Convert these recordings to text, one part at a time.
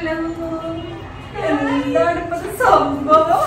Hello എന്താണ് ഇപ്പത്തെ സംഭവം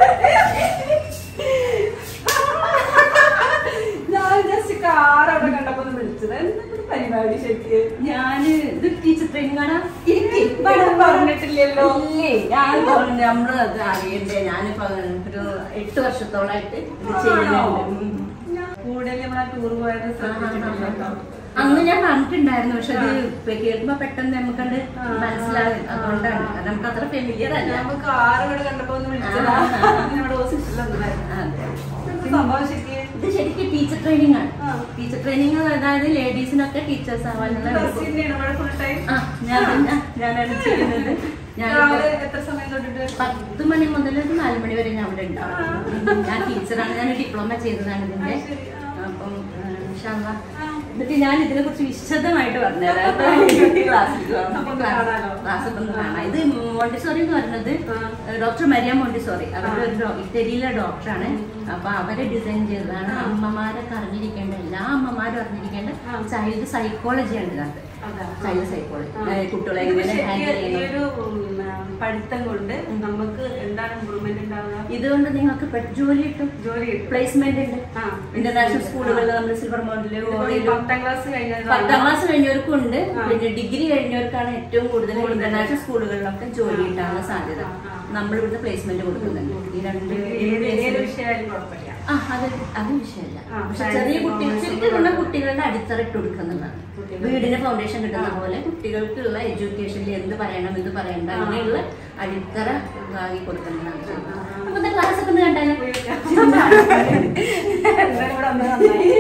ഞാൻ ജസ്റ്റ് കാർ അവിടെ കണ്ടപ്പോ ഒന്ന് വിളിച്ചത് എന്താണ് പരിപാടി ശരിക്കും ഞാന് ഇത് ടീച്ചർ ട്രെയിനിങ് ആണ് ഇവിടെ പറഞ്ഞിട്ടില്ലല്ലോ ഇല്ലേ ഞാൻ പറഞ്ഞു നമ്മള് അത് അറിയണ്ടേ ഞാനിപ്പോ ഒരു എട്ട് വർഷത്തോളായിട്ട് ഇത് ചെയ്യുന്നുണ്ട് ഉം. കൂടുതൽ നമ്മളെ ടൂർ പോയത് ശ്രദ്ധിച്ചിട്ടില്ലല്ലോ അന്ന് ഞാൻ കണ്ടിട്ടുണ്ടായിരുന്നു പക്ഷെ അത് ഇപ്പൊ കേൾക്കുമ്പോ പെട്ടെന്ന് നമുക്കത് ആ. മനസ്സിലാകും അതുകൊണ്ടാണ് കാരണം നമുക്ക് അത്ര ഫെമിലിയർ അല്ല നമ്മൾ കാർ ഇവിടെ കണ്ടപ്പോ ഒന്ന് വിളിച്ചതാ ആ. നമ്മുടെ ഹോസ്പിറ്റലിലൊന്നായിരുന്നു അതെ. സംഭവം ശരിക്കും ഇത് ശരിക്കും ടീച്ചർ ട്രെയിനിങ് ആണ് ആ. ടീച്ചർ ട്രെയിനിങ് അതായത് ലേഡീസിനൊക്കെ ടീച്ചേഴ്സ് ആവാനുള്ള ബസ് തന്നെയാണ് ഇവിടെ ഫുൾ ടൈം ആ ഞാൻ ഞാൻ- ഞാനാണ് ചെയ്യുന്നത് ഞാൻ രാവിലെ എത്ര സമയം തൊട്ടിട്ട് പത്ത് മണി മുതൽ ഒരു നാല് മണി വരെ ഞാൻ അവിടെ ഉണ്ടാവും ഞാൻ ടീച്ചറാണ് ഞാൻ ഡിപ്ലോമ ചെയ്തതാണ് ഇതിന്റെ ആ, ശരി. ആ. അപ്പം ആ, ഇൻഷാ അള്ളാ. ആ. എന്നിട്ട് ഞാൻ ഇതിനെ കുറിച്ച് വിശദമായിട്ട് പറഞ്ഞുതരാം ക്ലാസ്സിൽ അപ്പൊ ഒന്ന് കാണാലോ. ക്ലാസ് ഒന്ന് കാണാം ഇത് മോണ്ടിസോറി എന്ന് പറയുന്നത് ആ. ഡോക്ടർ മരിയ മോണ്ടിസോറി അവരുടെ ഒരു ഡോ- ഇറ്റലിയിലെ ഡോക്ടറാണ് അപ്പൊ അവരെ ഡിസൈൻ ചെയ്തതാണ് ആ. അമ്മമാരൊക്കെ അറിഞ്ഞിരിക്കേണ്ട എല്ലാ അമ്മമാരും അറിഞ്ഞിരിക്കേണ്ട ആ. ചൈൽഡ് സൈക്കോളജിയാണ് ഇതിനകത്ത് അതാ. ചൈൽഡ് സൈക്കോളജി ആ. കുട്ടികളെ ഇത് എങ്ങനെ ഹാൻഡിൽ ശരിക്കും ഈ ചെയ്യണം ഒരു ഉം, ആ, പഠിത്തം കൊണ്ട് നമുക്ക് എന്താണ് ഇമ്പ്രൂവ്മെന്റ് ഉണ്ടാവുക ഇതുകൊണ്ട് നിങ്ങൾക്ക് പെ- ജോലി കിട്ടും ജോലി കിട്ടും പ്ലേസ്മെന്റ് ഉണ്ട് ആ. ഇന്റർനാഷണൽ സ്കൂളുകളിൽ നമ്മൾ സിൽവർ മൗണ്ടില് ഇതിപ്പോ ഈ പത്താം ക്ലാസ് കഴിഞ്ഞാൽ പത്താം ക്ലാസ് കഴിഞ്ഞവർക്കും ഉണ്ട് ആ. പിന്നെ ഡിഗ്രി കഴിഞ്ഞവർക്കാണ് ഏറ്റവും കൂടുതൽ കൂടുതൽ. ഇന്റർനാഷണൽ സ്കൂളുകളിലൊക്കെ ജോലി കിട്ടാനുള്ള സാധ്യത ആ, ആ. നമ്മൾ ഇവിടുത്തെ പ്ലേസ്മെന്റ് കൊടുക്കുന്നുണ്ട് ഈ രണ്ട് ഏത് ഏത് placement- വിഷയമായാലും കുഴപ്പമില്ല ആ അത് അത് വിഷയമല്ല ആ, പക്ഷെ science, ചെറിയ കുട്ടി commerce, ശരിക്കും കുട്ടികളുടെ അടിത്തറ ഇട്ട് കൊടുക്കുന്നതാണ് കുട്ടികൾ. വീടിന് ഫൗണ്ടേഷൻ കിട്ടുന്ന ആ. പോലെ കുട്ടികൾക്കുള്ള എഡ്യൂക്കേഷനിൽ എന്ത് പറയണം എന്ത് പറയണ്ട ആ. അങ്ങനെയുള്ള അടിത്തറ വാങ്ങി കൊടുക്കുന്നതാണ് ആ, ആ. അപ്പൊ ക്ലാസ് ഒക്കെ ഒന്ന് കണ്ടാലോ എന്തായാലും ഇവിടെ വന്നത് നന്നായി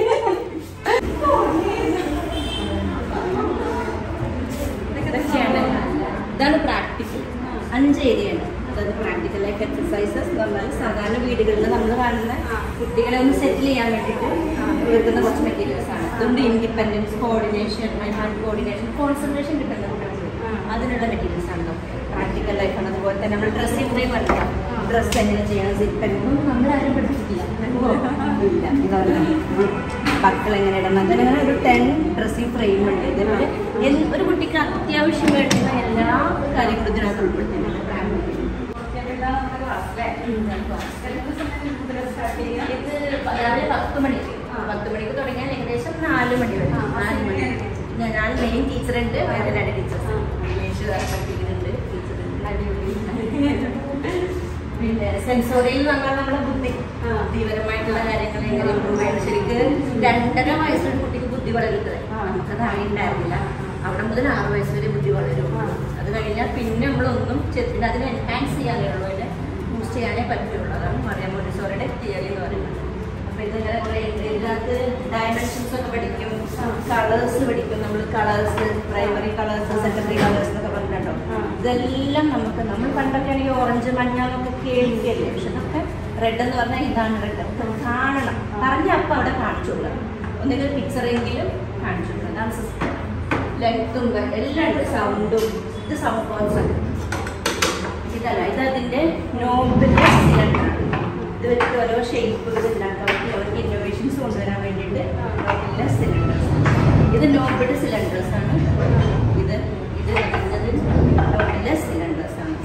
ഇതൊക്കെയാണ് ഇതാണ് പ്രാക്ടിക്കൽ അഞ്ച് ഏരിയ ഉണ്ട് അതായത് പ്രാക്ടിക്കൽ ലൈഫ് എക്സസൈസസ് എന്ന് പറഞ്ഞാൽ സാധാരണ വീടുകളിൽ നമ്മൾ കാണുന്ന ആ. കുട്ടികളെ ഒന്ന് സെറ്റിൽ ചെയ്യാൻ വേണ്ടിയിട്ട് എടുക്കുന്ന കുറച്ച് മെറ്റീരിയൽസ് ആണ് അതുകൊണ്ട് independence coordination hand coordination concentration കിട്ടുന്ന കുട്ടികൾക്ക് ആ. അതിനുള്ള മെറ്റീരിയൽസ് ആണ് പ്രാക്ടിക്കൽ ലൈഫാണ് അതുപോലെ തന്നെ നമ്മൾ ഡ്രസ്സിംഗ് ഫ്രെയിം വരയ്ക്കാം ആ. ഡ്രസ്സ് എങ്ങനെ ചെയ്യണം സിപ്പ് ഒന്നും നമ്മളാരും പഠിപ്പിച്ചിട്ടില്ല ഇല്ല ഇതല്ല മക്കൾ എങ്ങനെ ഇടണം അങ്ങനെ അങ്ങനെ ഒരു ടെൻ ഡ്രസ്സിംഗ് ഫ്രെയിം ഉണ്ട് ഇതേപോലെ എന്ത് ഒരു കുട്ടിക്ക് അത്യാവശ്യം വേണ്ടുന്ന എല്ലാ കാര്യങ്ങളും ഇതിനകത്ത് ഉൾപ്പെടുത്തിയിട്ടുണ്ട് ഇതാണ് നമ്മുടെ ക്ലാസ് അല്ലേ എത്ര സമയം മുതൽ സ്റ്റാർട്ട് ചെയ്യാം ഇത് രാവിലെ പത്ത് മണിക്ക് പത്ത് മണിക്ക് തുടങ്ങിയാൽ ഏകദേശം നാല് മണി വരെ ആ, നാല് മണി ഞാൻ ഞാൻ മെയിൻ ടീച്ചറുണ്ട് വേറെ രണ്ട് ടീച്ചേഴ്സ് ഇംഗ്ലീഷ് പഠിപ്പിക്കുന്നുണ്ട് ടീച്ചറുണ്ട് പിന്നെ സെൻസോറിയിൽ നമ്മൾ നമ്മുടെ ബുദ്ധി ആ. ബുദ്ധിപരമായിട്ടുള്ള കാര്യങ്ങൾ എങ്ങനെ ഇമ്പ്രൂവ് ചെയ്യണം ശരിക്കും രണ്ടര വയസ്സൊരു കുട്ടിക്ക് ബുദ്ധി വളരുന്നത് ആ. നമുക്കത് അറിയണ്ടായിരുന്നില്ല അവിടെ മുതൽ ആറ് വയസ്സ് വരെ ബുദ്ധി വളരും ആ. അത് കഴിഞ്ഞാൽ പിന്നെ നമ്മളൊന്നും ചെയ്തിട്ട് അതിനെ എൻഹാൻസ് ചെയ്യാനേ ഉള്ളൂ അതിനെ ബൂസ്റ്റ് ചെയ്യാനേ പറ്റുള്ളൂ അതാണ് മറിയാൻ മോണ്ടിസോറിയുടെ തിയറി എന്ന് പറയുന്നത് അപ്പൊ ഇതിങ്ങനെ കുറെ ഇതിനകത്ത് ഡയമെൻഷൻസ് ഒക്കെ പഠിക്കും കളേഴ്സ് പഠിക്കും നമ്മൾ colours primary colours secondary colours എന്നൊക്കെ പറഞ്ഞിട്ടുണ്ടോ ആ. ഇതെല്ലാം നമുക്ക് നമ്മൾ പണ്ടൊക്കെ ആണെങ്കിൽ ഓറഞ്ച് മഞ്ഞ എന്നൊക്കെ കേൾക്കുകയല്ലേ പക്ഷെ ഇതൊക്കെ റെഡ് എന്ന് പറഞ്ഞാൽ ഇതാണ് റെഡ് കാണണം പറഞ്ഞ അപ്പം അവിടെ കാണിച്ചു കൊടുക്കണം ഒന്നുകിൽ പിക്ചറെങ്കിലും കാണിച്ചു കൊടുക്കണം അതാണ് സിസ്റ്റം ലെങ്ത്തും എല്ലാം ഉണ്ട് സൗണ്ടും ഇത് സൗണ്ട് കോൺസെപ്റ്റ് ഇതല്ല ഇത് അതിൻ്റെ നോബിൻ്റെ സിലിണ്ടറാണ് ഇത് വെച്ചിട്ട് ഓരോ ഷേപ്പുകൾ ഉണ്ടാക്കാൻ പറ്റി അവർക്ക് ഇന്നോവേഷൻസ് കൊണ്ടുവരാൻ വേണ്ടിയിട്ട് നോബിലെ സിലിണ്ടേഴ്സ് ഇത് നോബിഡ് സിലിണ്ടേഴ്സ് ആണ് ഇത് ഇത് വരുന്നത് നോബിലെ സിലിണ്ടേഴ്സ് ആണ്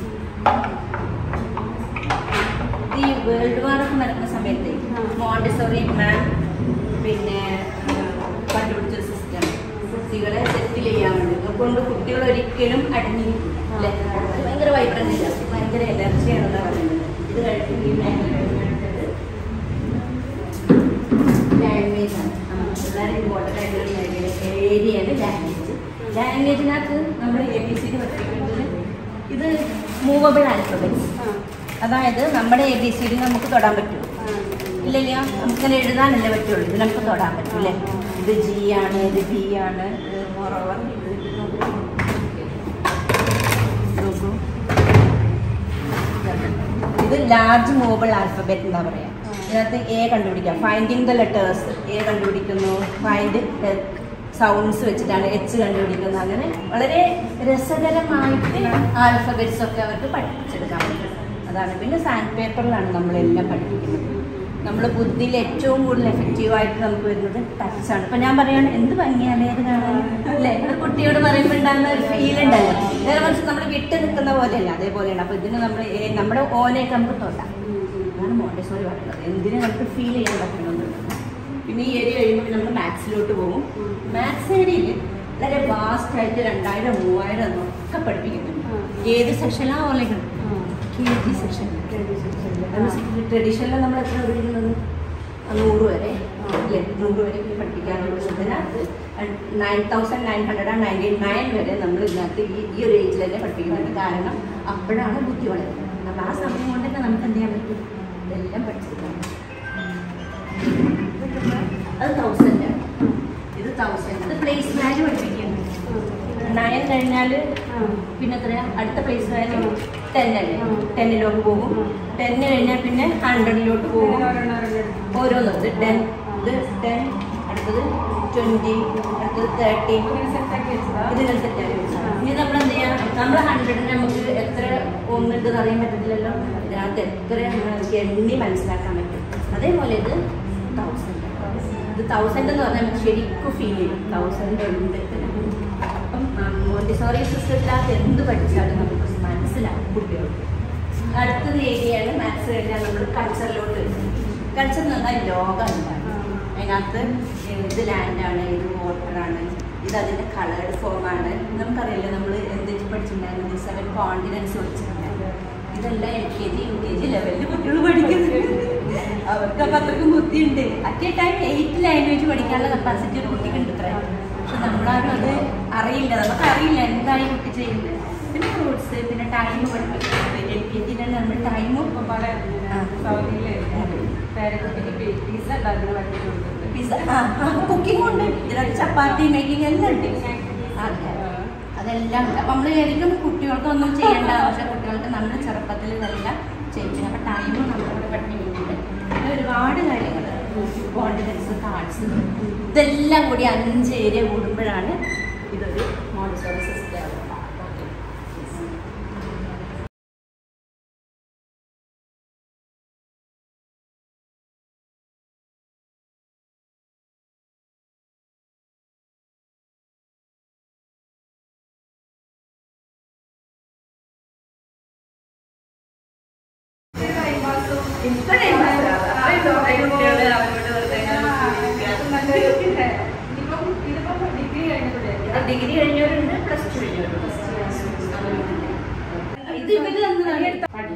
ഇത് ഈ വേൾഡ് വാർ ഒക്കെ നടക്കുന്ന സമയത്ത് മോണ്ടിസോറി മാൻ പിന്നെ ആ, കണ്ടുപിടിച്ചൊരു സിസ്റ്റം കുട്ടികളെ സെറ്റിൽ ചെയ്യാൻ വേണ്ടി അതുകൊണ്ട് കുട്ടികൾ ഒരിക്കലും അടങ്ങി ഇല്ല. ഭയങ്കര വൈബ്രന്റ് ഇല്ല ഭയങ്കര എനർജിയാണെന്നാണ് പറയുന്നത് ഇത് കഴിഞ്ഞ് ഈ ലാംഗ്വേജ് ആണ് വളരെ ഇമ്പോർട്ടൻ്റ് ആയിട്ടുള്ള ഏരിയയാണ് ലാംഗ്വേജ് ലാംഗ്വേജിനകത്ത് നമ്മൾ എ ബി സി ഡി പഠിപ്പിക്കുന്നത് ഇത് മൂവബിൾ ആൽഫബറ്റ്സ് അതായത് നമ്മുടെ എ ബി സി ഡി നമുക്ക് തൊടാൻ പറ്റും ഇല്ലല്ല നമുക്കിങ്ങനെ എഴുതാനല്ലേ പറ്റുള്ളൂ ഇത് നമുക്ക് തൊടാൻ പറ്റും അല്ലേ ഇത് ജി ആണ് ഇത് ബി ആണ് ഇത് moreover ഇത് നോക്കൂ. നോക്കൂ. ഇത് ലാർജ് മൂവബിൾ ആൽഫബറ്റ് എന്താ പറയാ ഇതിനകത്ത് എ കണ്ടുപിടിക്കാം ഫൈൻഡിങ് ദ ലെറ്റേഴ്സ് എ കണ്ടുപിടിക്കുന്നു ഫൈൻഡ് സൗണ്ട്സ് വെച്ചിട്ടാണ് എച്ച് കണ്ടുപിടിക്കുന്നത് അങ്ങനെ വളരെ രസകരമായിട്ട് ആൽഫബറ്റ്സ് ഒക്കെ അവർക്ക് പഠിപ്പിച്ചെടുക്കാൻ പറ്റും അതാണ് പിന്നെ സാൻഡ് പേപ്പറിലാണ് നമ്മളെല്ലാം പഠിപ്പിക്കുന്നത് നമ്മുടെ ബുദ്ധിയിൽ ഏറ്റവും കൂടുതൽ എഫക്റ്റീവായിട്ട് നമുക്ക് വരുന്നത് ടച്ചാണ് ഇപ്പൊ ഞാൻ പറയാണ് എന്ത് ഭംഗിയല്ലേ ഇത് കാണാൻ അല്ലേ ഒരു കുട്ടിയോട് പറയുമ്പോൾ ഉണ്ടാകുന്ന ഒരു ഫീൽ ഉണ്ടല്ലോ നേരെ മറിച്ച് നമ്മൾ വിട്ട് നിൽക്കുന്ന പോലെയല്ല അതേപോലെയാണ് അപ്പൊ ഇതിന് നമ്മൾ നമ്മുടെ ഓനെയൊക്കെ നമുക്ക് തൊട്ടാം അതാണ് മോണ്ടേശ്വരി പറയുന്നത് എന്തിനു നമുക്ക് ഫീൽ ചെയ്യാൻ പറ്റണമെന്നുള്ളത് പിന്നെ ഈ ഏരിയ കഴിയുമ്പോൾ നമ്മൾ മാത്സിലോട്ട് പോകും മാത്സ് ഏരിയയിൽ വളരെ വാസ്റ്റ് ആയിട്ട് രണ്ടായിരം മൂവായിരം ഒക്കെ പഠിപ്പിക്കുന്നുണ്ട് ഏത് സെക്ഷനിലാണ് ഓൺലൈൻ കെ ജി സെക്ഷൻ ട്രഡീഷണലിൽ നമ്മൾ എത്ര പഠിക്കുന്നത് നൂറ് വരെ അല്ലേ നൂറ് വരെ പഠിപ്പിക്കാറുണ്ട് ഇതിനകത്ത് nine thousand nine hundred ninety nine വരെ നമ്മൾ ഇതിനകത്ത് ഈ ഈ ഒരു ഏജിൽ തന്നെ പഠിപ്പിക്കുന്നുണ്ട് കാരണം അപ്പോഴാണ് ബുദ്ധി വളരുന്നത് അപ്പം ആ സമയം കൊണ്ട് തന്നെ നമുക്ക് എന്ത് ചെയ്യാൻ പറ്റും ഇതെല്ലാം പഠിച്ചെടുക്കാൻ അത് തൗസൻഡ് ഇത് തൗസൻഡ് ഇത് പ്ലേസ് വാല്യൂ പഠിപ്പിക്കുന്നു നയൻ കഴിഞ്ഞാൽ പിന്നെ എത്രയാ അടുത്ത പ്ലേസ് വാല്യൂ ടെൻ അല്ലേ ടെന്നിലോട്ട് പോകും ടെന്ന് കഴിഞ്ഞാൽ പിന്നെ ഹൺഡ്രഡിലോട്ട് പോകും ഓരോന്നും ഇത് ടെൻ ഇത് ടെൻ അടുത്തത് ട്വൻറ്റി അടുത്തത് തേർട്ടി ഇതിനെ സെറ്റാക്കി ഇനി നമ്മൾ എന്ത് ചെയ്യാം നമ്മൾ ഹൺഡ്രഡിന് നമുക്ക് എത്ര ഒന്നുണ്ടെന്ന് അറിയാൻ പറ്റത്തില്ലല്ലോ ഇതിനകത്ത് എത്ര നമുക്ക് എണ്ണി മനസ്സിലാക്കാൻ പറ്റും അതേപോലെ ഇത് തൗസൻഡ് ഇത് തൗസൻഡ് എന്ന് പറഞ്ഞാൽ നമുക്ക് ശരിക്കും ഫീൽ ചെയ്യും തൗസൻഡ് ഉണ്ട് അപ്പം മോണ്ടിസോറി സിസ്റ്റത്തിനകത്ത് എന്ത് പഠിച്ചാലും നമുക്ക് മനസ്സിലാവും കുട്ടികൾക്ക് അടുത്തത് ഏരിയയാണ് മാത്സ് കഴിഞ്ഞാൽ നമ്മൾ കൾച്ചറിലോട്ട് കൾച്ചർ എന്ന് പറഞ്ഞാൽ ലോകമാണ് അതിനകത്ത് ഇത് ലാൻഡാണ് ഇത് വാട്ടറാണ് ഇത് അതിൻ്റെ കളേർഡ് ഫോമാണ് നമുക്കറിയില്ല നമ്മൾ എന്ത് പഠിച്ചിട്ടുണ്ടായിരുന്നു സെവൻ കോണ്ടിനൻസ് പഠിച്ചിട്ടുണ്ടായിരുന്നു ഇതെല്ലാം L K G U K G ലെവലിൽ കുട്ടികൾ പഠിക്കുന്നുണ്ട് അവർക്ക് അപ്പം അത്രയ്ക്കും ബുദ്ധിയുണ്ട് at a time eight language പഠിക്കാനുള്ള കപ്പാസിറ്റി ഒരു കുട്ടിക്ക് ഉണ്ട് ഇത്ര പക്ഷെ നമ്മളാരും അത് അറിയില്ല നമുക്ക് അറിയില്ല എന്താണ് ഈ കുട്ടി ചെയ്യുന്നത് പിന്നെ ഫ്രൂട്ട്സ് പിന്നെ ടൈം പഠിപ്പിക്കുന്നത് എൽ കെ ജിയിൽ തന്നെ നമ്മൾ ടൈമും പിസ്സ കുക്കിംഗ് ഉണ്ട് ഇതിനകത്ത് ചപ്പാത്തി മേക്കിംഗ് എല്ലാം ഉണ്ട് അതെ അതെല്ലാം ഉണ്ട് അപ്പം നമ്മൾ ശരിക്കും കുട്ടികൾക്കൊന്നും ചെയ്യേണ്ട പക്ഷെ കുട്ടികൾക്ക് നമ്മൾ ചെറുപ്പത്തിൽ ഇതെല്ലാം ചെയ്യിക്കണം അപ്പം ടൈമും നമ്മളിവിടെ പഠിപ്പിക്കുന്നുണ്ട് പിന്നെ ഒരുപാട് കാര്യങ്ങൾ കോൺഫിഡൻസ് കാർഡ്സ് ഇതെല്ലാം കൂടി അഞ്ച് ഏരിയ കൂടുമ്പോഴാണ് ഇതൊരു മോണ്ടിസോറി സിസ്റ്റം ആവുക ഇത്രയും ഡിഗ്രി കഴിഞ്ഞവരുണ്ട് പ്ലസ് ടു കഴിഞ്ഞവരുണ്ട് ഇത് ഇവര് തന്നതാണ്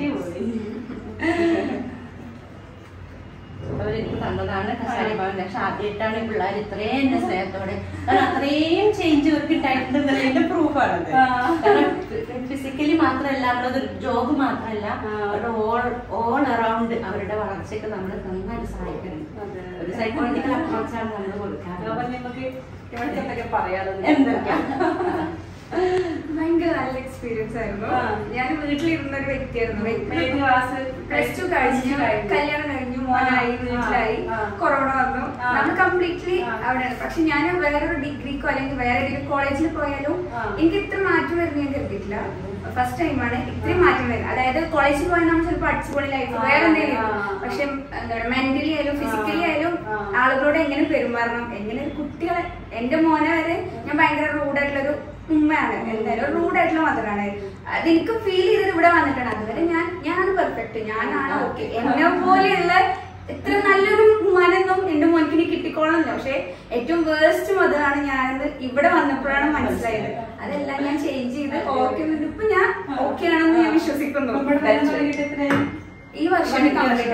അവരെനിക്ക് തന്നതാണ് കസാരി ഭവൻ പക്ഷെ ആദ്യമായിട്ടാണ് ഈ പിള്ളേർ ഇത്രയും എന്റെ സ്നേഹത്തോടെ കാരണം അത്രയും ചേഞ്ച് ഇവർക്ക് ഉണ്ടായിട്ടുണ്ടെന്നുള്ളതിന്റെ പ്രൂഫാണത് കാരണം ഫിസിക്കലി മാത്രമല്ല നമ്മളതൊരു ജോബ് മാത്രമല്ല അവരുടെ ഓൾ ഓൾ അറൗണ്ട് അവരുടെ വളർച്ചയ്ക്ക് നമ്മൾ നന്നായിട്ട് സഹായിക്കണം ഒരു സൈക്കോളജിക്കൽ അപ്രോച്ചാണ് നമ്മൾ കൊടുക്കാറ് എന്തൊക്കെയാ ഭയങ്കര നല്ല എക്സ്പീരിയൻസ് ആയിരുന്നു ആ. ഞാൻ വീട്ടിലിരുന്ന ഒരു വ്യക്തിയായിരുന്നു ഏത് class? പ്ലസ് ടു കഴിഞ്ഞു കഴിഞ്ഞു. കല്യാണം കഴിഞ്ഞു മോനായി ആ, വീട്ടിലായി ആ. കൊറോണ വന്നു ആ. നമ്മൾ കംപ്ലീറ്റ്ലി ആ. അവിടെയാണ് പക്ഷെ ഞാൻ വേറൊരു ഡിഗ്രിക്കോ അല്ലെങ്കിൽ വേറെ ഏതെങ്കിലും കോളേജിൽ പോയാലും ആ. എനിക്ക് ഇത്ര മാറ്റം വരുന്ന ഞാൻ കരുതിയിട്ടില്ല ഫസ്റ്റ് ടൈമാണ് ഇത്രയും മാറ്റം വരുന്നത് അതായത് കോളേജിൽ പോയാൽ നമ്മൾ ചിലപ്പോൾ അടിച്ചുപൊളി ലൈഫ് ആ, വേറെ എന്തെങ്കിലും ആ. പക്ഷെ എന്താ പറയുക മെന്റലി ആയാലും ഫിസിക്കലി ആ. ആയാലും ആ. ആളുകളോട് എങ്ങനെ പെരുമാറണം എങ്ങനെ കുട്ടികളെ എന്റെ മോനെ വരെ ഞാൻ ഭയങ്കര റൂഡായിട്ടുള്ള ഒരു ഉമ്മയാണ് എന്തായാലും റൂഡായിട്ടുള്ള മദറാണ് അത് എനിക്ക് ഫീൽ ചെയ്തത് ഇവിടെ വന്നിട്ടാണ് അതുവരെ ഞാൻ ഞാനാണ് പെർഫെക്റ്റ് ഞാനാണ് ഓക്കെ എന്നെ പോലെയുള്ള ഇത്ര നല്ലൊരു ഉമ്മാനൊന്നും എന്റെ മോനിക്ക് ഇനി കിട്ടിക്കോളന്നില്ല പക്ഷെ ഏറ്റവും വേസ്റ്റ് മദറാണ് ഞാനെന്ന് ഇവിടെ വന്നപ്പോഴാണ് മനസ്സിലായത് അതെല്ലാം ഞാൻ ചേഞ്ച് ചെയ്ത് ഓക്കെ ഇപ്പൊ ഞാൻ ഓക്കെ ആണെന്ന് ഞാൻ വിശ്വസിക്കുന്നു ഈ വർഷം കംപ്ലീറ്റ്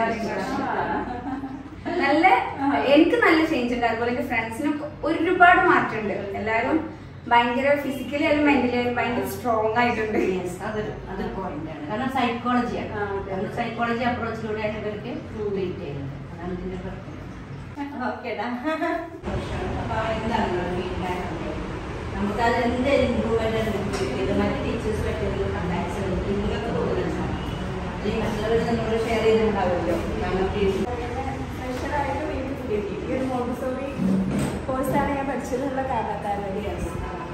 നല്ല എനിക്ക് നല്ല ചേഞ്ച് ഉണ്ട് അതുപോലെ എന്റെ ഫ്രണ്ട്സിനും ഒരുപാട് മാറ്റമുണ്ട് എല്ലാവരും ഭയങ്കര ഫിസിക്കലി ആയാലും മെന്റലി ആയാലും ഭയങ്കര സ്ട്രോങ് ആയിട്ടുണ്ട് Yes, അതൊരു അതൊരു പോയിന്റാണ് കാരണം സൈക്കോളജിയാണ് ആ, അതെ. നമ്മൾ സൈക്കോളജി അപ്രോച്ചിലൂടെയാണ് ഇവർക്ക് ഉം. ട്രീറ്റ് ചെയ്യുന്നത് അതാണ് ഇതിന്റെ ഓക്കേടാ അപ്പൊ എന്താണ് ഫീഡ്ബാക്ക് നമുക്കത് എന്ത് ഇമ്പ്രൂവ്മെന്റ് ഇത് മറ്റ് ടീച്ചേഴ്സ് പറ്റിയുള്ള കമ്പാരിസൺ നിങ്ങൾക്ക് തോന്നുന്നുണ്ടോ അല്ലെങ്കിൽ മറ്റുള്ളവർ നമ്മളോട് ഷെയർ ചെയ്തിട്ടുണ്ടാവുമല്ലോ നമുക്ക് ഫ്രഷറായിട്ട് വീട്ടിൽ കിട്ടി ഈ ഒരു മോണ്ടിസോറി കോഴ്സാണ് ഞാൻ പഠിച്ചതിനുള്ള കാരണത്താൽ വേണ്ടിയാണ്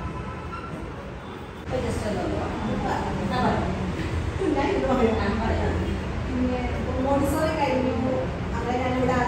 ജസ്റ്റ് ഒന്ന് ആ, പറയാം. പിന്നെ മോണ്ടിസോറി കഴിഞ്ഞു അങ്ങനെ ഞാനിവിടെ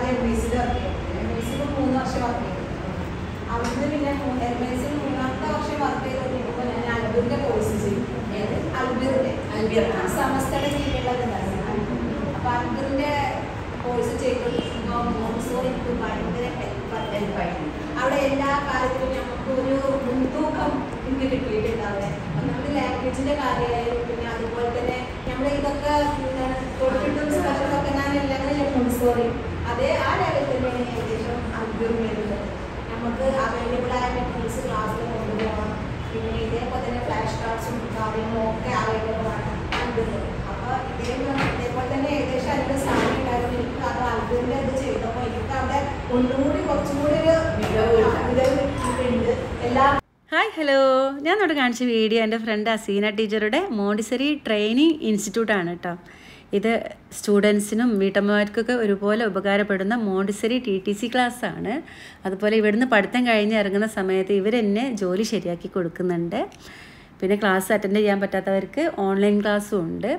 ചെയ്തുകൊണ്ടിരിക്കുമ്പോൾ മോൺസോൺ എനിക്ക് ഭയങ്കര ഹെൽപ്പ് ഹെൽപ്പായിട്ടുണ്ട് അവിടെ എല്ലാ കാര്യത്തിലും നമുക്ക് ഒരു മുൻതൂക്കം എനിക്ക് കിട്ടിയിട്ടുണ്ട് അവിടെ നമ്മുടെ ലാംഗ്വേജിന്റെ കാര്യമായാലും പിന്നെ അതുപോലെ തന്നെ നമ്മൾ ഇതൊക്കെ എന്താണ് കൊടുത്തിട്ടും സ്പെഷ്യലൊക്കെ ഞാൻ എല്ലാം മോൺസോറി അതേ ആ ലെവലിൽ തന്നെയാണ് ഏകദേശം അനുഭവം വരുന്നത് നമുക്ക് അവൈലബിൾ ആയ മെറ്റീരിയൽസ് ക്ലാസ്സിൽ കൊണ്ടുപോകണം പിന്നെ ഇതേപോലെ തന്നെ ഫ്ലാഷ് കാർഡ്സും കാര്യങ്ങളും ഒക്കെ അവൈലബിൾ ആണ് അത്ഭുതം അപ്പോൾ ഇതേ ഇതേപോലെ തന്നെ ഏകദേശം അതിൻ്റെ സാധനം ഉണ്ടായിരുന്നു എനിക്ക് അത് അത്ഭുതൻ്റെ ഇത് ചെയ്തപ്പോൾ എനിക്ക് അവിടെ ഒന്നുകൂടി കുറച്ചും കൂടി ഒരു മികവ് കിട്ടിയിട്ടുണ്ട് എല്ലാ ഹായ് ഹലോ ഞാൻ ഇവിടെ കാണിച്ച വീഡിയോ എൻ്റെ ഫ്രണ്ട് അസീന ടീച്ചറുടെ മോണ്ടിസറി ട്രെയിനിങ് ഇൻസ്റ്റിറ്റ്യൂട്ടാണ് കേട്ടോ ഇത് സ്റ്റുഡൻസിനും വീട്ടമ്മമാർക്കൊക്കെ ഒരുപോലെ ഉപകാരപ്പെടുന്ന മോണ്ടിസറി ടി ടി സി ക്ലാസ്സാണ് അതുപോലെ ഇവിടുന്ന് പഠിത്തം കഴിഞ്ഞ് ഇറങ്ങുന്ന സമയത്ത് ഇവർ തന്നെ ജോലി ശരിയാക്കി കൊടുക്കുന്നുണ്ട് പിന്നെ ക്ലാസ് അറ്റൻഡ് ചെയ്യാൻ പറ്റാത്തവർക്ക് ഓൺലൈൻ ക്ലാസ്സും ഉണ്ട്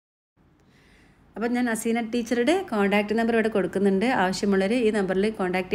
അപ്പം ഞാൻ അസീന ടീച്ചറുടെ കോൺടാക്റ്റ് നമ്പർ ഇവിടെ കൊടുക്കുന്നുണ്ട് ആവശ്യമുള്ളവർ ഈ നമ്പറിൽ കോൺടാക്ട്